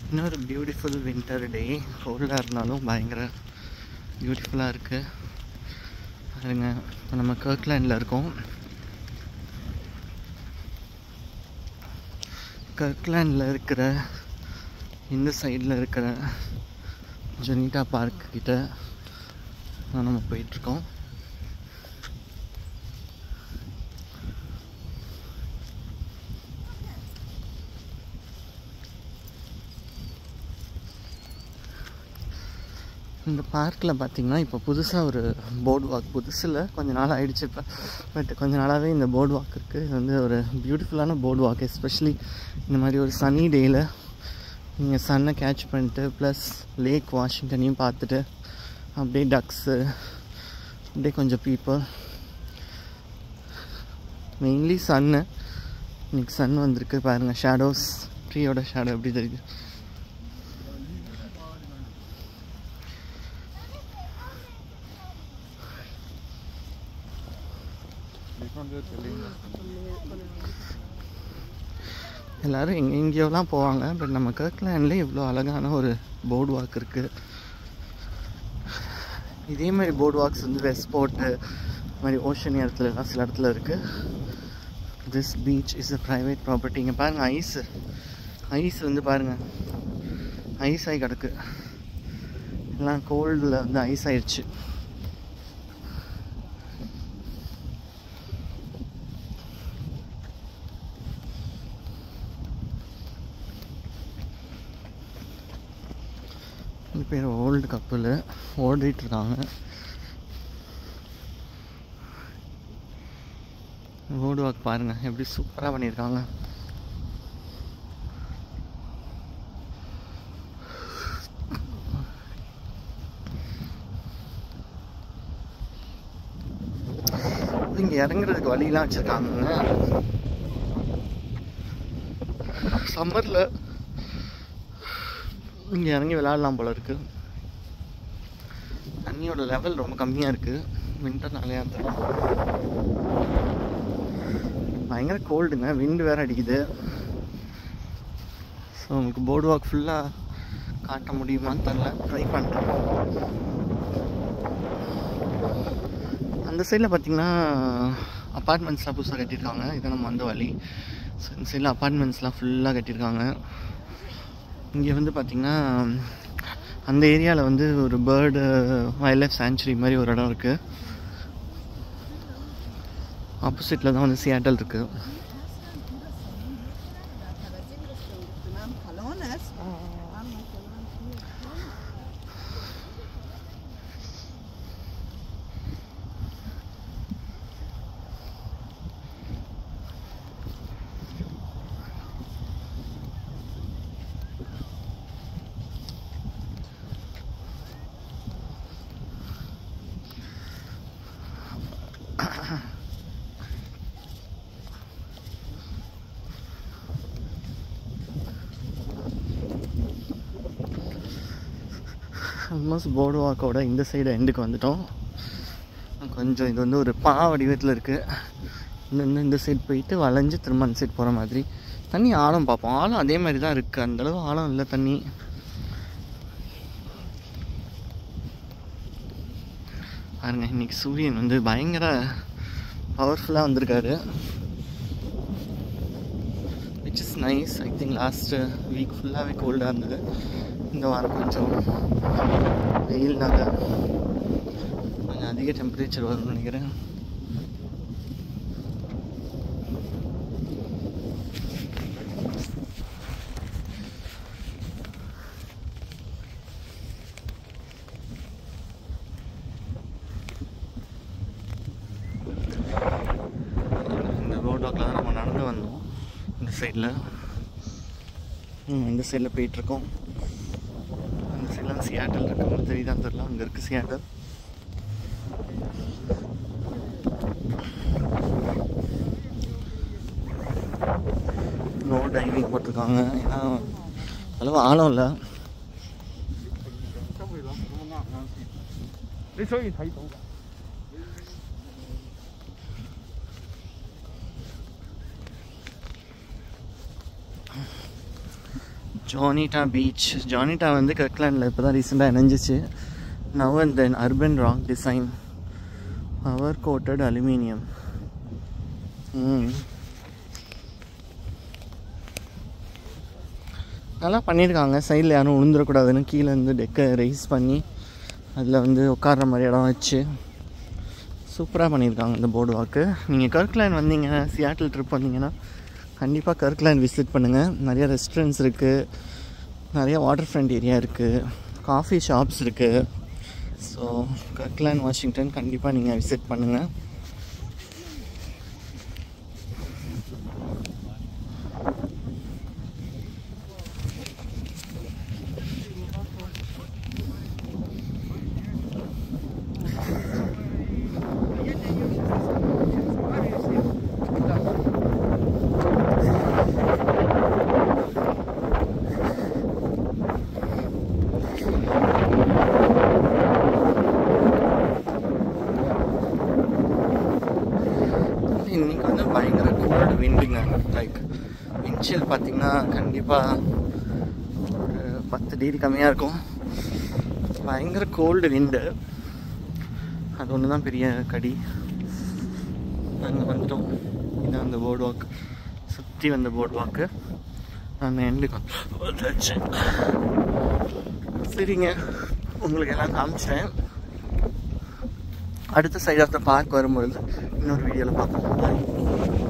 இன்னொரு beautiful winter டே கோல்டாக இருந்தாலும் பயங்கர பியூட்டிஃபுல்லாக இருக்குது பாருங்க இப்போ நம்ம கர்க்லேண்டில் இருக்கோம் கர்க்லேண்டில் இருக்கிற இந்த சைடில் இருக்கிற ஜொனிட்டா பார்க் கிட்ட தான் நம்ம போயிட்டுருக்கோம் இந்த பார்க்கில் பார்த்தீங்கன்னா இப்போ புதுசாக ஒரு போர்டு வாக் புதுசில் கொஞ்ச நாள் ஆயிடுச்சு இப்போ பட் கொஞ்ச நாளாகவே இந்த போர்டு வாக் இருக்குது இது வந்து ஒரு பியூட்டிஃபுல்லான போர்டு வாக் எஸ்பெஷலி இந்த மாதிரி ஒரு சனி டேயில் நீங்கள் சன்னை கேட்ச் பண்ணிட்டு ப்ளஸ் லேக் வாஷிங்டனையும் பார்த்துட்டு அப்படியே டக்ஸு அப்படியே கொஞ்சம் பீப்புள் மெயின்லி சன்னு இன்னைக்கு சன் வந்திருக்கு பாருங்கள் ஷேடோஸ் ட்ரீயோட ஷேடோ எப்படி தெரியுது எல்லோரும் எங்கே எங்கேயோலாம் போவாங்க பட் நம்ம கர்க்லேண்ட்லேயே இவ்வளோ அழகான ஒரு போர்டு வாக் இருக்குது இதே மாதிரி போர்டு வாக்ஸ் வந்து வெஸ்ட் போர்ட்டு மாதிரி ஓஷன் இடத்துலலாம் சில இடத்துல இருக்குது this beach is a private property இங்கே பாருங்கள் ஐஸ் ஐஸ் வந்து பாருங்கள் ஐஸ் ஆகி கிடக்கு எல்லாம் கோல்டில் வந்து ஐஸ் ஆயிடுச்சு இது பேர் ஓல்டு கப்பல் ஓடிட்டு இருக்காங்க ரோடு வாக் பாருங்க எப்படி சூப்பராக பண்ணியிருக்காங்க இங்கே இறங்குறதுக்கு வழியெல்லாம் வச்சுருக்காங்க சம்மரில் இங்கே இறங்கி விளையாடலாம் போல இருக்கு தண்ணியோட லெவல் ரொம்ப கம்மியாக இருக்குது வின்டர்னாலே தெரியல பயங்கர கோல்டுங்க விண்டு வேற அடிக்குது ஸோ உங்களுக்கு போர்டு வாக் ஃபுல்லாக காட்ட முடியுமான்னு தெரில ட்ரை பண்ணுறேன் அந்த சைடில் பார்த்தீங்கன்னா அப்பார்ட்மெண்ட்ஸ்லாம் புதுசாக கட்டியிருக்காங்க இதை நம்ம வந்த வழி ஸோ இந்த சைடில் அப்பார்ட்மெண்ட்ஸ்லாம் ஃபுல்லாக கட்டியிருக்காங்க இங்கே வந்து பார்த்திங்கன்னா அந்த ஏரியாவில் வந்து ஒரு பேர்டு வைல்ட் லைஃப் சாங்சுரி மாதிரி ஒரு இடம் இருக்குது ஆப்போசிட்டில் தான் வந்து சியாட்டல் இருக்குது ஆல்மோஸ்ட் போர்டு வாக்கோட இந்த சைடு எண்டுக்கு வந்துட்டோம் கொஞ்சம் இது வந்து ஒரு பா வடிவத்தில் இருக்குது இன்னும் இந்த சைடு போயிட்டு வளைஞ்சு திரும்ப அந்த சைடு போகிற மாதிரி தண்ணி ஆழம் பார்ப்போம் ஆழம் அதே மாதிரி தான் இருக்குது அந்தளவு ஆழம் இல்லை தண்ணி பாருங்க இன்னைக்கு சூரியன் வந்து பயங்கர பவர்ஃபுல்லாக வந்திருக்காரு which is nice I think last week ஃபுல்லாகவே கோல்டாக இருந்தது இந்த வாரம் கொஞ்சம் வெயில்னால கொஞ்சம் அதிக டெம்பரேச்சர் வரும்னு நினைக்கிறேன் இந்த ரோடாக்கில் தான் நம்ம நடந்து வந்தோம் இந்த சைடில் இந்த சைடில் போயிட்டுருக்கோம் அந்த சைடில் சியாட்டல் இருக்கு உங்களுக்கு தெரியுதான்னு தெரியல அங்கே இருக்குது சியாட்டல் நோ டைவிங் போட்டிருக்காங்க ஏன்னா அளவு ஆழம் இல்லை 你所以睇到㗎。 பாருங்க ஜானிட்டா பீச் ஜானிட்டா வந்து கர்க்லாண்டில் இப்போ தான் ரீசெண்டாக இணைஞ்சிச்சு now and then urban rock design power coated aluminium ம் நல்லா பண்ணியிருக்காங்க சைடில் யாரும் விழுந்துடக்கூடாதுன்னு கீழே இருந்து டெக்கை ரைஸ் பண்ணி அதில் வந்து உட்கார்ற மாதிரி இடம் வச்சு சூப்பராக பண்ணியிருக்காங்க இந்த போர்டு வாக்கு நீங்கள் கர்க்லேண்ட் வந்தீங்க சியாட்டில் ட்ரிப் வந்தீங்கன்னா கண்டிப்பாக கர்க்லேண்ட் விசிட் பண்ணுங்கள் நிறைய ரெஸ்டாரண்ட்ஸ் இருக்குது நிறைய வாட்டர் ஃப்ரண்ட் ஏரியா இருக்குது காஃபி ஷாப்ஸ் இருக்குது ஸோ கர்க்லேண்ட் வாஷிங்டன் கண்டிப்பாக நீங்கள் விசிட் பண்ணுங்கள் இன்னைக்கு வந்து பயங்கர கோல்டு விண்டுங்க லைக் விண்ட்ஷீல் பார்த்தீங்கன்னா கண்டிப்பாக ஒரு பத்து டிகிரி கம்மியாக இருக்கும் பயங்கர கோல்டு விண்டு அது ஒன்று தான் பெரிய கடி நாங்கள் வந்துட்டோம் இதான் அந்த போர்டு வாக் சுற்றி வந்த போர்டு வாக்கு நான் எண்டுக்கு வந்தாச்சு சரிங்க உங்களுக்கு எல்லாம் காமிச்சிட்டேன் அடுத்த சைட் ஆஃப் த பார்க் வரும்பொழுது இன்னொரு வீடியோவில் பார்ப்போம் Bye.